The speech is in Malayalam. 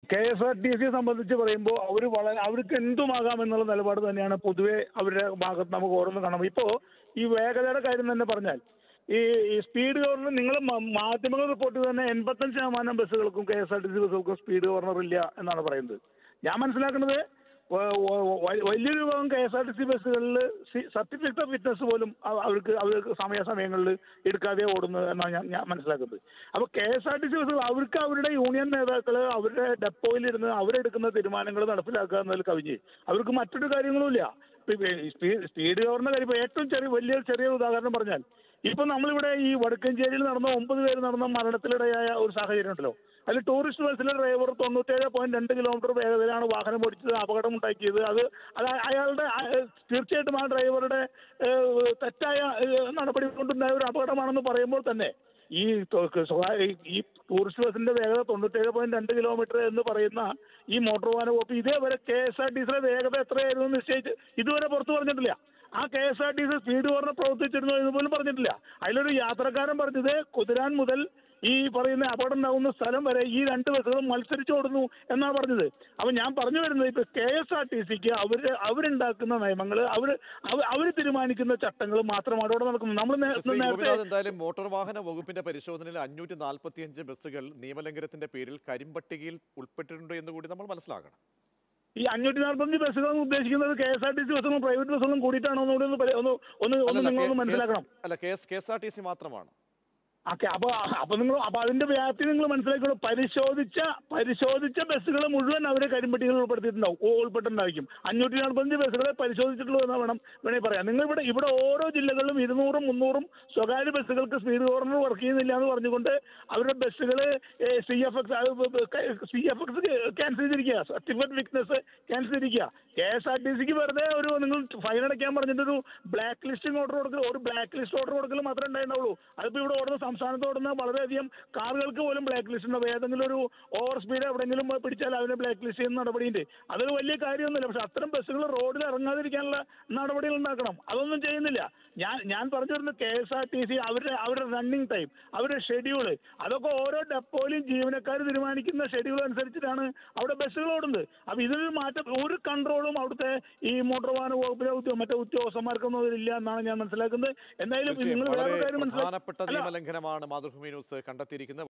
കെ എസ് ആർ ടി സിയെ സംബന്ധിച്ച് പറയുമ്പോൾ അവർ വളരെ അവർക്ക് എന്തുമാകാം എന്നുള്ള നിലപാട് തന്നെയാണ് പൊതുവെ അവരുടെ ഭാഗത്ത് നമുക്ക് ഓരോന്ന് കാണാം ഇപ്പോൾ ഈ വേഗതയുടെ കാര്യം തന്നെ പറഞ്ഞാൽ ഈ ഈ സ്പീഡ് ഗവർണർ നിങ്ങൾ മാധ്യമങ്ങൾ റിപ്പോർട്ട് ചെയ്ത് തന്നെ എൺപത്തഞ്ച് ശതമാനം ബസ്സുകൾക്കും K S R T C ബസ്സുകൾക്കും സ്പീഡ് ഗവർണർ ഇല്ല എന്നാണ് പറയുന്നത് ഞാൻ മനസ്സിലാക്കുന്നത് വ- വ- വ- വലിയൊരു വിഭാഗം K S R T C ബസ്സുകളിൽ സർട്ടിഫിക്കറ്റ് ഓഫ് ഫിറ്റ്നസ് പോലും അവ- അവർക്ക് അവർക്ക് സമയാസമയങ്ങളിൽ എടുക്കാതെ ഓടുന്നത് എന്നാണ് ഞാൻ ഞാൻ മനസ്സിലാക്കുന്നത് അപ്പോൾ K S R T C ബസ്സുകൾ അവർക്ക് അവരുടെ യൂണിയൻ നേതാക്കൾ അവരുടെ ഡെപ്പോയിലിരുന്ന് അവരെടുക്കുന്ന തീരുമാനങ്ങൾ നടപ്പിലാക്കുക എന്നതിൽ കവിഞ്ഞ് അവർക്ക് മറ്റൊരു കാര്യങ്ങളുമില്ല ഇപ്പൊ ഈ സ്പീഡ് സ്പീഡ് ഗവർണർ കാര്യം ഇപ്പൊ ഏറ്റവും ചെറിയ വലിയ ചെറിയ ഉദാഹരണം പറഞ്ഞാൽ ഇപ്പൊ നമ്മളിവിടെ ഈ വടക്കഞ്ചേരിയിൽ നടന്ന ഒമ്പത് പേര് നടന്ന മരണത്തിലിടയായ ഒരു സാഹചര്യം ഉണ്ടല്ലോ അതിൽ ടൂറിസ്റ്റ് ബസ്സിലെ ഡ്രൈവർ തൊണ്ണൂറ്റേഴ് പോയിന്റ് രണ്ട് കിലോമീറ്റർ വേഗതയിലാണ് വാഹനം ഓടിച്ചത് അപകടം ഉണ്ടാക്കിയത് അത് അത് അയാളുടെ ആ, തീർച്ചയായിട്ടും ആ ഡ്രൈവറുടെ ഏഹ്, തെറ്റായ ഏഹ്, നടപടി കൊണ്ടുണ്ടായ ഒരു അപകടമാണെന്ന് പറയുമ്പോൾ തന്നെ ഈ തൊ- സ്വകാര്യ ഈ ടൂറിസ്റ്റ് ബസിന്റെ വേഗത തൊണ്ണൂറ്റേഴ് പോയിന്റ് രണ്ട് കിലോമീറ്റർ എന്ന് പറയുന്ന ഈ മോട്ടോർ വാഹന വകുപ്പ് ഇതേവരെ കെ എസ് ആർ ടി സിയുടെ വേഗത എത്രയായിരുന്നു എന്ന് നിശ്ചയിച്ച് ഇതുവരെ പുറത്തു പറഞ്ഞിട്ടില്ല ആ K S R T C speed governor പ്രവർത്തിച്ചിരുന്നു എന്ന് പോലും പറഞ്ഞിട്ടില്ല അതിലൊരു യാത്രക്കാരൻ പറഞ്ഞത് കുതിരാൻ മുതൽ ഈ പറയുന്ന അപകടം ഉണ്ടാകുന്ന സ്ഥലം വരെ ഈ രണ്ട് ബസ്സുകളും മത്സരിച്ച് ഓടുന്നു എന്നാണ് പറഞ്ഞത് അപ്പോൾ ഞാൻ പറഞ്ഞു വരുന്നത് ഇപ്പൊ കെ എസ് ആർ ടി സിക്ക് അവർ അവരുണ്ടാക്കുന്ന നിയമങ്ങൾ അവർ അവർ തീരുമാനിക്കുന്ന ചട്ടങ്ങൾ മാത്രമാണ് അവിടെ നടക്കുന്നത് നമ്മൾ പക്ഷേ ശ്രീ നേരത്തെ ഗോപിനാഥ് എന്തായാലും മോട്ടോർ വാഹന വകുപ്പിന്റെ പരിശോധനയിൽ അഞ്ഞൂറ്റി നാൽപ്പത്തിയഞ്ച് ബസ്സുകൾ നിയമലംഘനത്തിന്റെ പേരിൽ കരിമ്പട്ടികയിൽ ഉൾപ്പെട്ടിട്ടുണ്ട് എന്ന് കൂടി നമ്മൾ മനസ്സിലാക്കണം ഈ അഞ്ഞൂറ്റി നാൽപ്പത്തഞ്ച് ബസ്സുകൾ എന്ന് ഉദ്ദേശിക്കുന്നത് K S R T C ബസ്സുകളും പ്രൈവറ്റ് ബസ്സുകളും കൂടിയിട്ടാണോ എന്നുകൂടി ഒന്ന് പരി- ഒന്ന് ഒന്ന് ഒന്ന് അല്ലല്ല, നിങ്ങളൊന്ന് കെ- മനസ്സിലാക്കണം അല്ല K S K S R T C മാത്രമാണ് ഓക്കെ അപ്പൊ അപ്പൊ നിങ്ങൾ അപ്പൊ അതിന്റെ വ്യാപ്തി നിങ്ങൾ മനസ്സിലാക്കണം പരിശോധിച്ച പരിശോധിച്ച ബസ്സുകൾ മുഴുവൻ അവരെ കരിമ്പട്ടികൾ ഉൾപ്പെടുത്തിയിട്ടുണ്ടാവും ഓ, ഉൾപ്പെട്ടിട്ടുണ്ടായിരിക്കും അഞ്ഞൂറ്റി നാൽപ്പത്തഞ്ച് ബസ്സുകളെ പരിശോധിച്ചിട്ടുള്ളൂ എന്ന് വേണം വേണമെങ്കിൽ പറയാം നിങ്ങൾ ഇവിടെ ഇവിടെ ഓരോ ജില്ലകളിലും ഇരുന്നൂറും മുന്നൂറും സ്വകാര്യ ബസ്സുകൾക്ക് സ്പീഡ് ഗവർണർ വർക്ക് ചെയ്യുന്നില്ല എന്ന് പറഞ്ഞുകൊണ്ട് അവരുടെ ബസ്സുകൾ C F X C F X cancel ചെയ്തിരിക്കുക സർട്ടിഫിക്കറ്റ് വിക്നസ് ക്യാൻസൽ ചെയ്തിരിക്കുക കെ എസ് ആർ ടി സിക്ക് വെറുതെ ഒരു നിങ്ങൾ ഫൈൻ അടയ്ക്കാൻ പറഞ്ഞിട്ടൊരു ബ്ലാക്ക് ലിസ്റ്റിംഗ് ഓർഡർ കൊടുക്കൽ ഒരു ബ്ലാക്ക് ലിസ്റ്റ് ഓർഡർ കൊടുക്കൽ മാത്രമേ ഉണ്ടായിട്ടുള്ളൂ അതിപ്പോൾ ഇവിടെ ഓടുന്ന സംസ്ഥാനത്ത് ഓടുന്ന വളരെയധികം കാറുകൾക്ക് പോലും ബ്ലാക്ക് ലിസ്റ്റ് ഉണ്ടാവും ഏതെങ്കിലും ഒരു ഓവർ സ്പീഡ് എവിടെയെങ്കിലും പോയി പിടിച്ചാൽ അവനെ ബ്ലാക്ക് ലിസ്റ്റ് ചെയ്യുന്ന നടപടിയുണ്ട് അതൊരു വലിയ കാര്യമൊന്നുമില്ല പക്ഷെ അത്തരം ബസ്സുകൾ റോഡിൽ ഇറങ്ങാതിരിക്കാനുള്ള നടപടികൾ ഉണ്ടാക്കണം അതൊന്നും ചെയ്യുന്നില്ല ഞാൻ ഞാൻ പറഞ്ഞു വരുന്നത് K S R T C അവരുടെ അവരുടെ റണ്ണിങ് ടൈം അവരുടെ ഷെഡ്യൂള് അതൊക്കെ ഓരോ ഡെപ്പോയിലും ജീവനക്കാർ തീരുമാനിക്കുന്ന ഷെഡ്യൂൾ അനുസരിച്ചിട്ടാണ് അവിടെ ബസ്സുകൾ ഓടുന്നത് അപ്പോൾ ഇതിനൊരു മാറ്റം ഒരു കൺട്രോളും അവിടുത്തെ ഈ മോട്ടോർ വാഹന വകുപ്പിലെ ഉദ്യോ- മറ്റേ ഉദ്യോഗസ്ഥന്മാർക്കൊന്നും ഇതില്ല എന്നാണ് ഞാൻ മനസ്സിലാക്കുന്നത് എന്തായാലും തീർച്ചയായും നിങ്ങൾ വേറെ വളരെ കാര്യം മനസ്സിലാക്കി പ്രധാനപ്പെട്ട അല്ല, നിയമലംഘനമാണ് മാതൃഭൂമി ന്യൂസ് കണ്ടെത്തിയിരിക്കുന്നത്